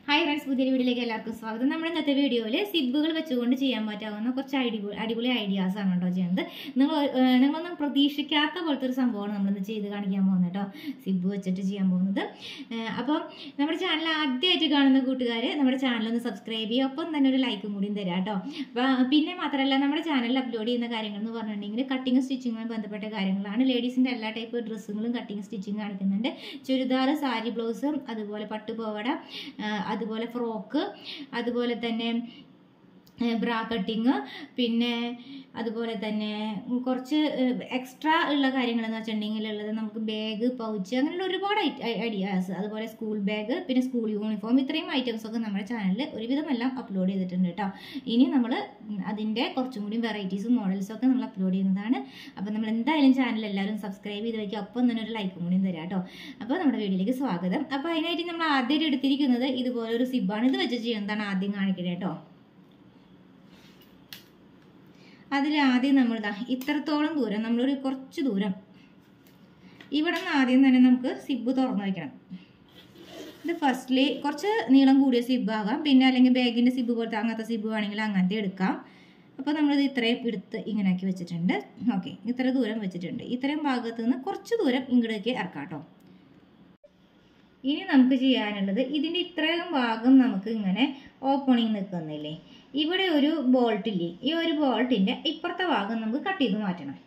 hi friends പുതിയ വീഡിയോയിലേക്ക് എല്ലാവർക്കും സ്വാഗതം നമ്മുടെ ഇന്നത്തെ വീഡിയോയിൽ സിബുകൾ വെച്ചുകൊണ്ട് ചെയ്യാൻ പറ്റാവുന്ന കുറച്ച് അടിപൊളി അടിപൊളി ഐഡിയാസ് ആണ് കേട്ടോ ചെയ്യുന്നത് നിങ്ങൾ ഏഹ്, നിങ്ങളൊന്നും പ്രതീക്ഷിക്കാത്ത പോലത്തെ ഒരു സംഭവമാണ് നമ്മളിന്ന് ചെയ്ത് കാണിക്കാൻ പോകുന്നത് കേട്ടോ സിബ് വെച്ചിട്ട് ചെയ്യാൻ പോകുന്നത് ഏഹ്, അപ്പം നമ്മുടെ ചാനൽ ആദ്യമായിട്ട് കാണുന്ന കൂട്ടുകാർ നമ്മുടെ ചാനൽ ഒന്ന് സബ്സ്ക്രൈബ് ചെയ്യുക ഒപ്പം തന്നെ ഒരു ലൈക്കും കൂടിയും തരാം കേട്ടോ അപ്പം പിന്നെ മാത്രമല്ല നമ്മുടെ ചാനലിൽ അപ്ലോഡ് ചെയ്യുന്ന കാര്യങ്ങൾ എന്ന് പറഞ്ഞിട്ടുണ്ടെങ്കിൽ കട്ടിങ് സ്റ്റിച്ചിങ്ങുമായി ബന്ധപ്പെട്ട കാര്യങ്ങളാണ് ലേഡീസിൻ്റെ എല്ലാ ടൈപ്പ് ഡ്രസ്സുകളും കട്ടിങ് സ്റ്റിച്ചിങ് കാണിക്കുന്നുണ്ട് ചുരിദാർ സാരി ബ്ലൗസ് അതുപോലെ പട്ടുപാവാട ആ, അതുപോലെ ഫ്രോക്ക് അതുപോലെ തന്നെ ബ്രാ കട്ടിങ് പിന്നെ അതുപോലെ തന്നെ കുറച്ച് എക്സ്ട്രാ ഉള്ള കാര്യങ്ങളെന്ന് വെച്ചിട്ടുണ്ടെങ്കിൽ ഉള്ളത് നമുക്ക് ബാഗ് പൗച്ച് അങ്ങനെയുള്ള ഒരുപാട് ഐഡിയാസ് അതുപോലെ സ്കൂൾ ബാഗ് പിന്നെ സ്കൂൾ യൂണിഫോം ഇത്രയും ഐറ്റംസ് ഒക്കെ നമ്മുടെ ചാനലിൽ ഒരുവിധമെല്ലാം അപ്ലോഡ് ചെയ്തിട്ടുണ്ട് കേട്ടോ ഇനി നമ്മൾ അതിൻ്റെ കുറച്ചും കൂടി വെറൈറ്റീസും മോഡൽസും ഒക്കെ നമ്മൾ അപ്ലോഡ് ചെയ്യുന്നതാണ് അപ്പോൾ നമ്മൾ എന്തായാലും ചാനൽ എല്ലാവരും സബ്സ്ക്രൈബ് ചെയ്ത് വയ്ക്കുക ഒപ്പം തന്നെ ഒരു ലൈക്കും കൂടി തരാം കേട്ടോ അപ്പോൾ നമ്മുടെ വീഡിയോയിലേക്ക് സ്വാഗതം അപ്പോൾ അതിനായിട്ട് നമ്മൾ ആദ്യമായിട്ട് എടുത്തിരിക്കുന്നത് ഇതുപോലെ ഒരു സിബാണ് ഇത് വെച്ച് ചെയ്യുന്നതാണ് ആദ്യം കാണിക്കുന്നത് കേട്ടോ അതിൽ ആദ്യം നമ്മൾ ദാ ഇത്രത്തോളം ദൂരം നമ്മളൊരു കുറച്ച് ദൂരം ഇവിടെ നിന്ന് ആദ്യം തന്നെ നമുക്ക് സിബ് തുറന്നു വയ്ക്കണം ഇത് ഫസ്റ്റ്ലി കുറച്ച് നീളം കൂടിയ സിബ് ആകാം പിന്നെ അല്ലെങ്കിൽ ബാഗിൻ്റെ സിബ് പോലത്തെ അങ്ങനത്തെ സിബ് വേണമെങ്കിൽ അങ്ങനത്തെ എടുക്കാം അപ്പോൾ നമ്മളിത് ഇത്രയും എടുത്ത് ഇങ്ങനെ ആക്കി വെച്ചിട്ടുണ്ട് ഓക്കെ ഇത്ര ദൂരം വെച്ചിട്ടുണ്ട് ഇത്രയും ഭാഗത്ത് നിന്ന് കുറച്ച് ദൂരം ഇങ്ങോട്ടേക്ക് ഇറക്കാം കേട്ടോ ഇനി നമുക്ക് ചെയ്യാനുള്ളത് ഇതിൻ്റെ ഇത്രയും ഭാഗം നമുക്ക് ഇങ്ങനെ ഓപ്പണിങ് നിൽക്കുന്നില്ലേ ഇവിടെ ഒരു ബോൾട്ട് ഇല്ലേ ഈ ഒരു ബോൾട്ടിൻ്റെ ഇപ്പുറത്തെ ഭാഗം നമുക്ക് കട്ട് ചെയ്ത് മാറ്റണം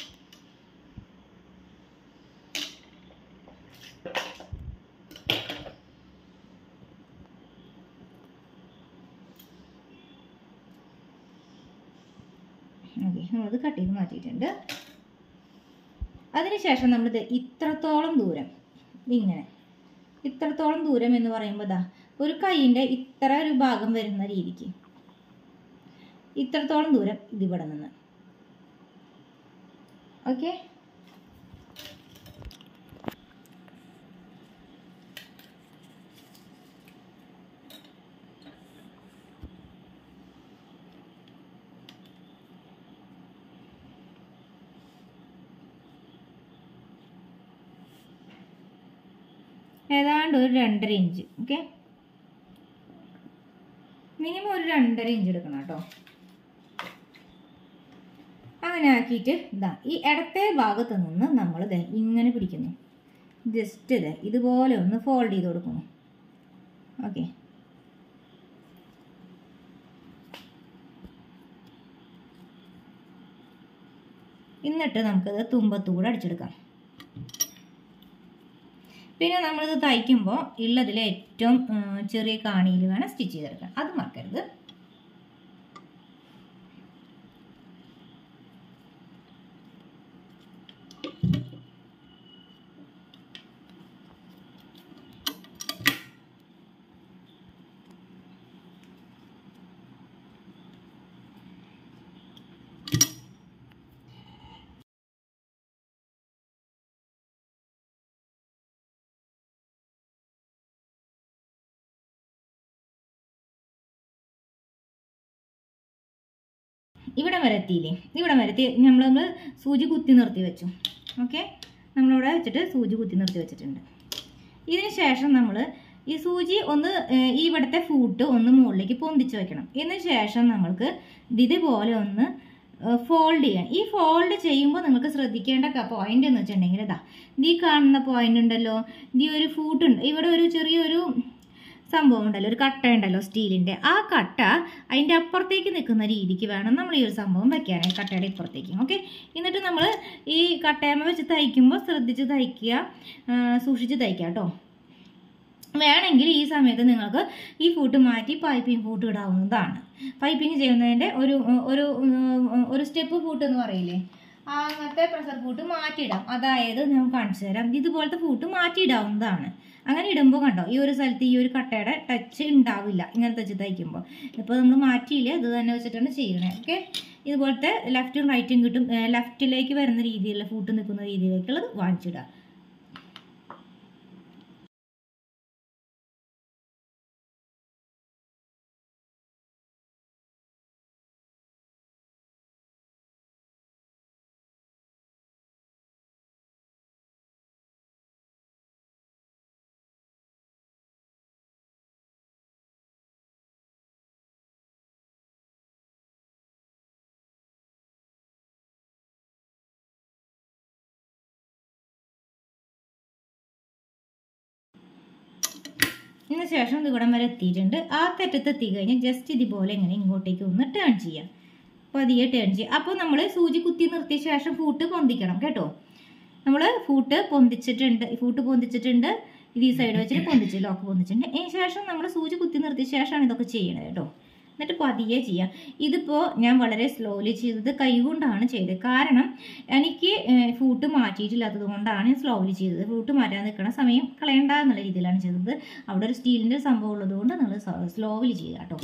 ഓക്കെ നമ്മളത് കട്ട് ചെയ്ത് മാറ്റിയിട്ടുണ്ട് അതിനുശേഷം നമ്മളിത് ഇത്രത്തോളം ദൂരം ഇങ്ങനെ ഇത്രത്തോളം ദൂരം എന്ന് പറയുമ്പോൾ ദാ ഒരു കൈയിൻ്റെ ഇത്ര ഒരു ഭാഗം വരുന്ന രീതിക്ക് ഇത്രത്തോളം ദൂരം ഇതിവിടെ നിന്ന് ഓക്കെ ഏതാണ്ട് ഒരു രണ്ടര ഇഞ്ച് ഓക്കെ മിനിമം ഒരു രണ്ടര ഇഞ്ച് എടുക്കണം കേട്ടോ അങ്ങനെ ആക്കിയിട്ട് ഇതാ ഈ ഇടത്തെ ഭാഗത്ത് നിന്ന് നമ്മൾ ദേ ഇങ്ങനെ പിടിക്കുന്നു ജസ്റ്റ് ഇത് ഇതുപോലെ ഒന്ന് ഫോൾഡ് ചെയ്ത് കൊടുക്കുന്നു ഓക്കെ എന്നിട്ട് നമുക്കത് തുമ്പത്തൂടെ അടിച്ചെടുക്കാം പിന്നെ നമ്മളിത് തയ്ക്കുമ്പോൾ ഉള്ളതിൽ ഏറ്റവും ഉം, ചെറിയ കാണിയിൽ വേണം സ്റ്റിച്ച് ചെയ്തെടുക്കാൻ അത് മറക്കരുത് ഇവിടെ വരെ എത്തിയില്ലേ ഇവിടെ വരെ എത്തി നമ്മൾ നമ്മൾ സൂചി കുത്തി നിർത്തി വെച്ചു ഓക്കെ നമ്മളിവിടെ വെച്ചിട്ട് സൂചി കുത്തി നിർത്തി വെച്ചിട്ടുണ്ട് ഇതിന് ശേഷം നമ്മൾ ഈ സൂചി ഒന്ന് ഏഹ്, ഈ ഇവിടുത്തെ ഫൂട്ട് ഒന്ന് മുകളിലേക്ക് പൊന്തിച്ച് വെക്കണം ഇതിന് ശേഷം നമ്മൾക്ക് ഇത് ഇതുപോലെ ഒന്ന് ഫോൾഡ് ചെയ്യാൻ ഈ ഫോൾഡ് ചെയ്യുമ്പോൾ നിങ്ങൾക്ക് ശ്രദ്ധിക്കേണ്ട പോയിന്റ് എന്ന് വെച്ചിട്ടുണ്ടെങ്കിൽ ഇതാ ഇത് ഈ കാണുന്ന പോയിന്റ് ഉണ്ടല്ലോ ഇത് ഈ ഒരു ഫൂട്ട് ഉണ്ട് ഇവിടെ ഒരു ചെറിയൊരു സംഭവം ഉണ്ടല്ലോ ഒരു കട്ട ഉണ്ടല്ലോ സ്റ്റീലിൻ്റെ ആ കട്ട അതിൻ്റെ അപ്പുറത്തേക്ക് നിൽക്കുന്ന രീതിക്ക് വേണം നമ്മൾ ഈ ഒരു സംഭവം വെക്കാനായി കട്ടയുടെ ഇപ്പുറത്തേക്ക് ഓക്കെ എന്നിട്ട് നമ്മൾ ഈ കട്ടയമ്മ വെച്ച് തയ്ക്കുമ്പോൾ ശ്രദ്ധിച്ച് തയ്ക്കുക ആ, സൂക്ഷിച്ച് തയ്ക്കുക കേട്ടോ വേണമെങ്കിൽ ഈ സമയത്ത് നിങ്ങൾക്ക് ഈ ഫൂട്ട് മാറ്റി പൈപ്പിംഗ് ഫൂട്ട് ഇടാവുന്നതാണ് പൈപ്പിംഗ് ചെയ്യുന്നതിൻ്റെ ഒരു ഒരു ഒരു സ്റ്റെപ്പ് ഫൂട്ട് എന്ന് പറയില്ലേ ആ അങ്ങനത്തെ പ്രഷർ ഫൂട്ട് മാറ്റിയിടാം അതായത് ഞാൻ കാണിച്ചു തരാം ഇതുപോലത്തെ ഫൂട്ട് മാറ്റിയിടാവുന്നതാണ് അങ്ങനെ ഇടുമ്പോൾ കണ്ടോ ഈ ഒരു സ്ഥലത്ത് ഈ ഒരു കട്ടയുടെ ടച്ച് ഉണ്ടാവില്ല ഇങ്ങനെ വെച്ച് തയ്ക്കുമ്പോൾ ഇപ്പോൾ നമ്മൾ മാറ്റിയില്ല ഇത് തന്നെ വെച്ചിട്ടാണ് ചെയ്യണേ ഓക്കെ ഇതുപോലത്തെ ലെഫ്റ്റും റൈറ്റും കിട്ടും ലെഫ്റ്റിലേക്ക് വരുന്ന രീതിയിലുള്ള ഫൂട്ട് നിൽക്കുന്ന രീതിയിലേക്കുള്ളത് വാങ്ങിച്ചിടുക ഇതിന് ശേഷം ഇത് ഇവിടം വരെ എത്തിയിട്ടുണ്ട് ആ തെറ്റത്ത് എത്തി കഴിഞ്ഞാൽ ജസ്റ്റ് ഇതുപോലെ ഇങ്ങനെ ഇങ്ങോട്ടേക്ക് ഒന്ന് ടേൺ ചെയ്യാം പതിയെ ടേൺ ചെയ്യുക അപ്പോൾ നമ്മൾ സൂചി കുത്തി നിർത്തിയ ശേഷം ഫൂട്ട് പൊന്തിക്കണം കേട്ടോ നമ്മൾ ഫൂട്ട് പൊന്തിച്ചിട്ടുണ്ട് ഫൂട്ട് പൊന്തിച്ചിട്ടുണ്ട് ഇത് ഈ സൈഡ് വെച്ചിട്ട് പൊന്തിച്ച് ലോക്ക് പൊന്തിച്ചിട്ടുണ്ട് അതിന് ശേഷം നമ്മൾ സൂചി കുത്തി നിർത്തിയ ശേഷമാണ് ഇതൊക്കെ ചെയ്യണത് കേട്ടോ എന്നിട്ട് പതിയെ ചെയ്യാം ഇതിപ്പോൾ ഞാൻ വളരെ സ്ലോലി ചെയ്തത് കൈകൊണ്ടാണ് ചെയ്തത് കാരണം എനിക്ക് ഏഹ്, ഫൂട്ട് മാറ്റിയിട്ടില്ലാത്തത് കൊണ്ടാണ് ഞാൻ സ്ലോലി ചെയ്തത് ഫൂട്ട് മാറ്റാൻ നിൽക്കുന്ന സമയം കളയണ്ട എന്നുള്ള രീതിയിലാണ് ചെയ്തത് അവിടെ ഒരു സ്റ്റീലിൻ്റെ സംഭവം ഉള്ളത് കൊണ്ട് നിങ്ങൾ സ്ലോലി ചെയ്യുക കേട്ടോ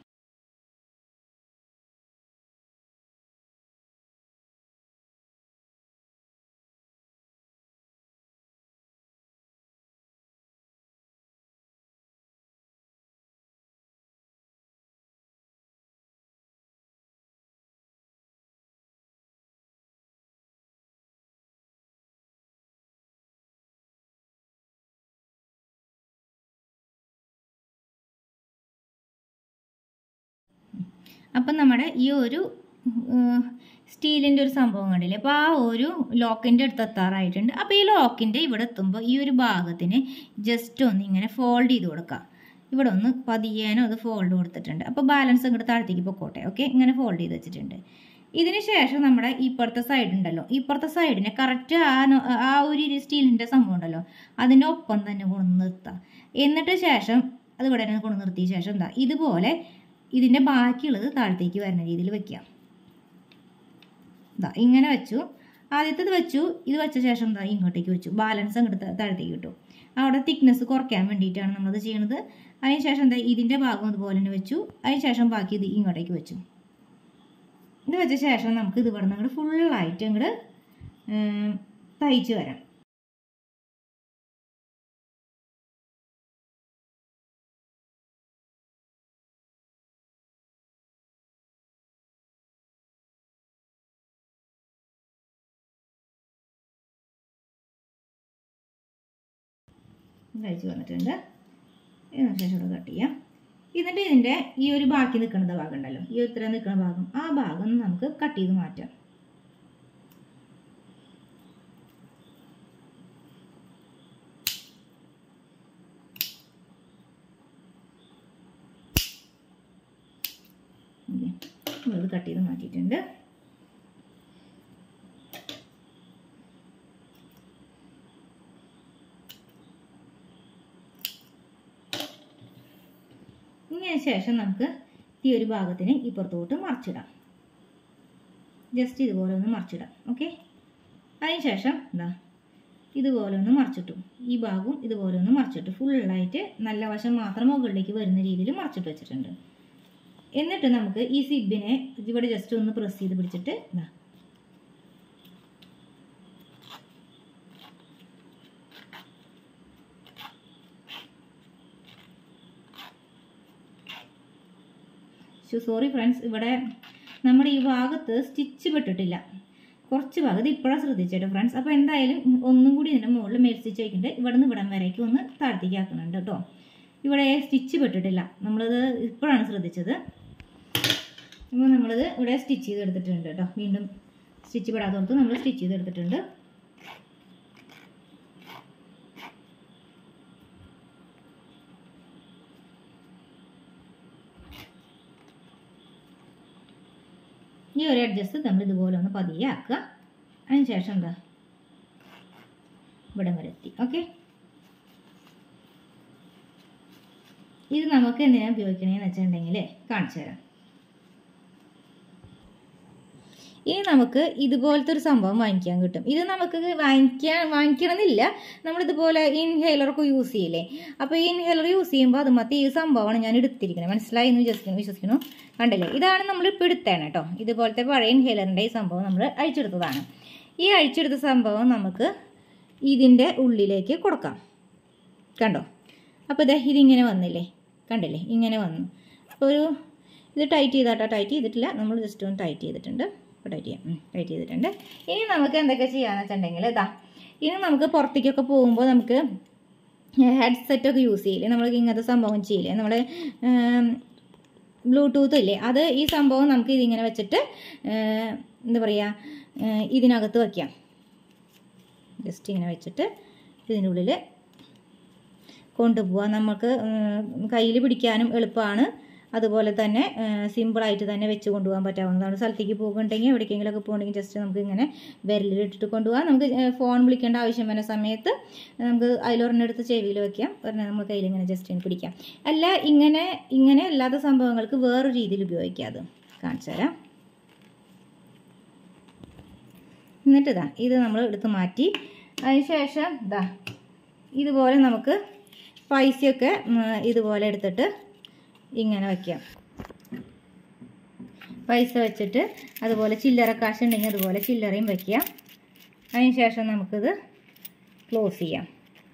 അപ്പം നമ്മുടെ ഈ ഒരു സ്റ്റീലിൻ്റെ ഒരു സംഭവം കണ്ടില്ലേ അപ്പോൾ ആ ഒരു ലോക്കിൻ്റെ അടുത്ത് എത്താറായിട്ടുണ്ട് അപ്പോൾ ഈ ലോക്കിൻ്റെ ഇവിടെ എത്തുമ്പോൾ ഈ ഒരു ഭാഗത്തിന് ജസ്റ്റ് ഒന്ന് ഇങ്ങനെ ഫോൾഡ് ചെയ്ത് കൊടുക്കാം ഇവിടെ ഒന്ന് പതിയാനോ അത് ഫോൾഡ് കൊടുത്തിട്ടുണ്ട് അപ്പോൾ ബാലൻസ് ഇങ്ങോട്ട് താഴത്തേക്ക് പൊക്കോട്ടെ ഓക്കെ ഇങ്ങനെ ഫോൾഡ് ചെയ്ത് വെച്ചിട്ടുണ്ട് ഇതിന് ശേഷം നമ്മുടെ ഇപ്പുറത്തെ സൈഡ് ഉണ്ടല്ലോ ഇപ്പുറത്തെ സൈഡിനെ കറക്റ്റ് ആ നോ- ആ ഒരു സ്റ്റീലിൻ്റെ സംഭവം ഉണ്ടല്ലോ അതിൻ്റെ ഒപ്പം തന്നെ കൊണ്ടു നിർത്താം എന്നിട്ട് ശേഷം അത് ഇവിടെ തന്നെ കൊണ്ടു നിർത്തിയ ശേഷം എന്താ ഇതുപോലെ ഇതിൻ്റെ ബാക്കിയുള്ളത് താഴത്തേക്ക് വരുന്ന രീതിയിൽ വെക്കാം ഇതാ ഇങ്ങനെ വെച്ചു ആദ്യത്തേത് വെച്ചു ഇത് വെച്ച ശേഷം എന്താ ഇങ്ങോട്ടേക്ക് വെച്ചു ബാലൻസ് അങ്ങോട്ട് ത- താഴത്തേക്ക് കിട്ടും അവിടെ തിക്നെസ് കുറയ്ക്കാൻ വേണ്ടിയിട്ടാണ് നമ്മളത് ചെയ്യണത് അതിന് ശേഷം എന്താ ഇതിൻ്റെ ഭാഗം ഇതുപോലെ തന്നെ വെച്ചു അതിന് ശേഷം ബാക്കി ഇത് ഇങ്ങോട്ടേക്ക് വെച്ചു ഇത് വെച്ച ശേഷം നമുക്ക് ഇത് ഇവിടെ നിന്ന് അങ്ങോട്ട് ഫുള്ളായിട്ട് അങ്ങോട്ട് തയ്ച്ച് വരാം കഴിച്ച് വന്നിട്ടുണ്ട് ഇതിന് ശേഷം ഇവിടെ കട്ട് ചെയ്യാം എന്നിട്ട് ഇതിൻ്റെ ഈ ഒരു ബാക്കി നിൽക്കുന്ന ഭാഗം ഉണ്ടല്ലോ ഈ ഇത്ര നിൽക്കുന്ന ഭാഗം ആ ഭാഗം നമുക്ക് കട്ട് ചെയ്ത് മാറ്റാം ഓക്കെ ഇത് കട്ട് ചെയ്ത് മാറ്റിയിട്ടുണ്ട് ഇങ്ങനെ ശേഷം നമുക്ക് ഈ ഒരു ഭാഗത്തിന് ഇപ്പുറത്തോട്ട് മറിച്ചിടാം ജസ്റ്റ് ഇതുപോലെ ഒന്ന് മറിച്ചിടാം ഓക്കെ അതിന് ശേഷം എന്താ ഇതുപോലെ ഒന്ന് മറിച്ചിട്ടു ഈ ഭാഗവും ഇതുപോലെ ഒന്ന് മറിച്ചിട്ടു ഫുള്ളായിട്ട് നല്ല വശം മാത്രം മുകളിലേക്ക് വരുന്ന രീതിയിൽ മറിച്ചിട്ട് വെച്ചിട്ടുണ്ട് എന്നിട്ട് നമുക്ക് ഈ സിബിനെ ഇവിടെ ജസ്റ്റ് ഒന്ന് പ്രസ് ചെയ്ത് പിടിച്ചിട്ട് ഇതാ സോറി ഫ്രണ്ട്സ് ഇവിടെ നമ്മുടെ ഈ ഭാഗത്ത് സ്റ്റിച്ച് പെട്ടിട്ടില്ല കുറച്ച് ഭാഗം ഇത് ഇപ്പോഴാണ് ശ്രദ്ധിച്ചേട്ടോ ഫ്രണ്ട്സ് അപ്പോൾ എന്തായാലും ഒന്നും കൂടി ഇതിൻ്റെ മുകളിൽ മേൽ സ്റ്റിച്ച് വയ്ക്കുന്നുണ്ട് ഇവിടെ നിന്ന് ഇവിടം വരേക്ക് ഒന്ന് താഴ്ത്തേക്ക് ആക്കുന്നുണ്ട് കേട്ടോ ഇവിടെ സ്റ്റിച്ച് പെട്ടിട്ടില്ല നമ്മളത് ഇപ്പോഴാണ് ശ്രദ്ധിച്ചത് അപ്പോൾ നമ്മളിത് ഇവിടെ സ്റ്റിച്ച് ചെയ്തെടുത്തിട്ടുണ്ട് കേട്ടോ വീണ്ടും സ്റ്റിച്ച് പെടാത്തോടത്ത് നമ്മൾ സ്റ്റിച്ച് ചെയ്തെടുത്തിട്ടുണ്ട് ഈ ഒരു അഡ്ജസ്റ്റ് നമ്മൾ ഇതുപോലെ ഒന്ന് പതിയെ ആക്കുക അതിന് ശേഷം എന്താ ഇവിടം വരെ എത്തി ഓക്കെ ഇത് നമുക്ക് എന്തിനാണ് ഉപയോഗിക്കണേന്ന് വെച്ചിട്ടുണ്ടെങ്കിൽ കാണിച്ചു തരാം ഇനി നമുക്ക് ഇതുപോലത്തെ ഒരു സംഭവം വാങ്ങിക്കാൻ കിട്ടും ഇത് നമുക്ക് വാങ്ങിക്കാൻ വാങ്ങിക്കണമെന്നില്ല നമ്മളിതുപോലെ ഇൻഹേലറൊക്കെ യൂസ് ചെയ്യില്ലേ അപ്പോൾ ഈ ഇൻഹേലർ യൂസ് ചെയ്യുമ്പോൾ അത് മറ്റേ ഈ സംഭവമാണ് ഞാൻ എടുത്തിരിക്കുന്നത് മനസ്സിലായി എന്ന് വിശ്വസിക്കുന്നു വിശ്വസിക്കുന്നു കണ്ടില്ലേ ഇതാണ് നമ്മൾ ഇപ്പോൾ എടുത്തേണ് കേട്ടോ ഇതുപോലത്തെ പഴയ ഇൻഹേലറിൻ്റെ ഈ സംഭവം നമ്മൾ അഴിച്ചെടുത്തതാണ് ഈ അഴിച്ചെടുത്ത സംഭവം നമുക്ക് ഇതിൻ്റെ ഉള്ളിലേക്ക് കൊടുക്കാം കണ്ടോ അപ്പോൾ ഇതേ ഇതിങ്ങനെ വന്നില്ലേ കണ്ടില്ലേ ഇങ്ങനെ വന്നു അപ്പോൾ ഒരു ഇത് ടൈറ്റ് ചെയ്താട്ടോ ടൈറ്റ് ചെയ്തിട്ടില്ല നമ്മൾ ജസ്റ്റ് ഒന്ന് ടൈറ്റ് ചെയ്തിട്ടുണ്ട് ഇപ്പോൾ ടൈറ്റ് ചെയ്യാം ടൈറ്റ് ചെയ്തിട്ടുണ്ട് ഇനി നമുക്ക് എന്തൊക്കെ ചെയ്യാന്ന് വെച്ചിട്ടുണ്ടെങ്കിൽ ഇതാ ഇനി നമുക്ക് പുറത്തേക്കൊക്കെ പോകുമ്പോൾ നമുക്ക് ഹെഡ്സെറ്റ് ഒക്കെ യൂസ് ചെയ്യില്ലേ നമ്മൾ ഇങ്ങനത്തെ സംഭവം ചെയ്യില്ലേ നമ്മൾ ബ്ലൂടൂത്ത് ഇല്ലേ അത് ഈ സംഭവം നമുക്ക് ഇതിങ്ങനെ വെച്ചിട്ട് ഏം, എന്താ പറയുക ഏം, ഇതിനകത്ത് വയ്ക്കാം ജസ്റ്റ് ഇങ്ങനെ വെച്ചിട്ട് ഇതിൻ്റെ ഉള്ളിൽ കൊണ്ടുപോകാം നമുക്ക് കയ്യിൽ പിടിക്കാനും എളുപ്പമാണ് അതുപോലെ തന്നെ സിമ്പിളായിട്ട് തന്നെ വെച്ച് കൊണ്ടുപോകാൻ പറ്റാവുന്നതാണ് സ്ഥലത്തേക്ക് പോകുന്നുണ്ടെങ്കിൽ എവിടേക്കെങ്കിലുമൊക്കെ പോകുന്നുണ്ടെങ്കിൽ ജസ്റ്റ് നമുക്ക് ഇങ്ങനെ വിരലിലിട്ടിട്ട് കൊണ്ടുപോകാം നമുക്ക് ഫോൺ വിളിക്കേണ്ട ആവശ്യം വരുന്ന സമയത്ത് നമുക്ക് അതിലൊരെണ്ണം എടുത്ത് ചെവിയിൽ വെക്കാം ഒരെണ്ണം നമ്മൾ കയ്യിൽ ഇങ്ങനെ ജസ്റ്റ് ഇങ്ങനെ പിടിക്കാം അല്ല ഇങ്ങനെ ഇങ്ങനെ അല്ലാത്ത സംഭവങ്ങൾക്ക് വേറൊരു രീതിയിൽ ഉപയോഗിക്കാം അത് കാണിച്ചു തരാം എന്നിട്ട് ഇതാ ഇത് നമ്മൾ എടുത്ത് മാറ്റി അതിന് ശേഷം ഇതാ ഇതുപോലെ നമുക്ക് പൈസയൊക്കെ ഉം, ഇതുപോലെ എടുത്തിട്ട് ഇങ്ങനെ വയ്ക്കാം പൈസ വെച്ചിട്ട് അതുപോലെ ചില്ലറ കാശ് ഉണ്ടെങ്കിൽ അതുപോലെ ചില്ലറയും വയ്ക്കാം അതിന് ശേഷം നമുക്കിത് ക്ലോസ് ചെയ്യാം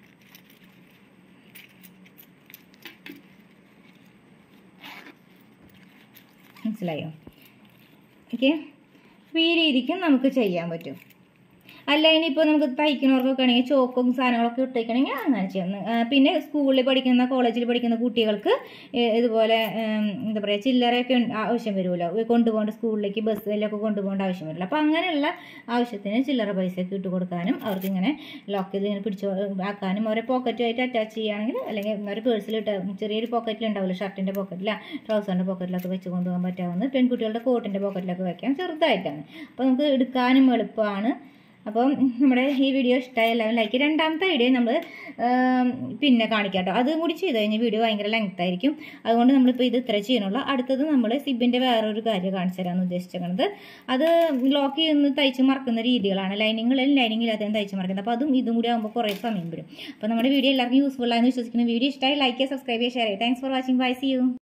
മനസ്സിലായോ ഓക്കെ അപ്പോൾ ഈ രീതിക്കും നമുക്ക് ചെയ്യാൻ പറ്റും അല്ല ഇനിയിപ്പോൾ നമുക്ക് തയ്ക്കുന്നവർക്കൊക്കെ ആണെങ്കിൽ ചോക്കും സാധനങ്ങളൊക്കെ ഇട്ടേക്കണമെങ്കിൽ അങ്ങനെ ചെയ്യാം ആ, പിന്നെ സ്കൂളിൽ പഠിക്കുന്ന കോളേജിൽ പഠിക്കുന്ന കുട്ടികൾക്ക് ഏ, ഇതുപോലെ ഉം, എന്താ പറയുക ചില്ലറയൊക്കെ ഉണ്ട്- ആവശ്യം വരുമല്ലോ കൊണ്ടുപോകേണ്ട സ്കൂളിലേക്ക് ബസ്സിലൊക്കെ കൊണ്ടുപോകേണ്ട ആവശ്യം വരില്ല അപ്പോൾ അങ്ങനെയുള്ള ആവശ്യത്തിന് ചില്ലറ പൈസയൊക്കെ ഇട്ട് കൊടുക്കാനും അവർക്ക് ഇങ്ങനെ ലോക്ക് ചെയ്ത് ഇങ്ങനെ പിടിച്ച് ആക്കാനും അവരെ പോക്കറ്റുമായിട്ട് അറ്റാച്ച് ചെയ്യുകയാണെങ്കിൽ അല്ലെങ്കിൽ ഒരു പേഴ്സിലിട്ട് ചെറിയൊരു പോക്കറ്റിൽ ഉണ്ടാവില്ല ഷർട്ടിൻ്റെ പോക്കറ്റില ട്രൗസറിൻ്റെ പോക്കറ്റിലൊക്കെ വെച്ച് കൊണ്ടുപോകാൻ പറ്റാവുന്നത് പെൺകുട്ടികളുടെ കോട്ടിൻ്റെ പോക്കറ്റിലൊക്കെ വെക്കാം ചെറുതായിട്ടാണ് അപ്പോൾ നമുക്ക് എടുക്കാനും എളുപ്പമാണ് അപ്പം നമ്മുടെ ഈ വീഡിയോ ഇഷ്ടമായ എല്ലാവരും ലൈക്ക് രണ്ടാമത്തെ വീഡിയോ നമ്മൾ പിന്നെ കാണിക്കാം കേട്ടോ അതും കൂടി ചെയ്ത് കഴിഞ്ഞാൽ വീഡിയോ ഭയങ്കര ലെങ്ത് ആയിരിക്കും അതുകൊണ്ട് നമ്മളിപ്പോൾ ഇത് ഇത്ര ചെയ്യണുള്ളൂ അടുത്തത് നമ്മൾ സിബിൻ്റെ വേറൊരു കാര്യം കാണിച്ചു തരാമെന്ന് ഉദ്ദേശിച്ചിരിക്കുന്നത് അത് ലോക്ക് ചെയ്യുന്ന തയ്ച്ച് മറക്കുന്ന രീതികളാണ് ലൈനിങ്ങളിൽ ലൈനിങ് ഇല്ലാത്തതും തയ്ച്ച് മറക്കുന്നത് അപ്പോൾ അതും ഇതും കൂടി ആകുമ്പോൾ കുറേ സമയം വരും അപ്പോൾ നമ്മുടെ വീഡിയോ എല്ലാവർക്കും യൂസ്ഫുൾ ആയെന്ന് വിശ്വസിക്കുന്നു വീഡിയോ ഇഷ്ടമായി ലൈക്ക് ചെയ്യുക സബ്സ്ക്രൈബ് ചെയ്യുക ഷെയർ ചെയ്യുക thanks for watching bye see U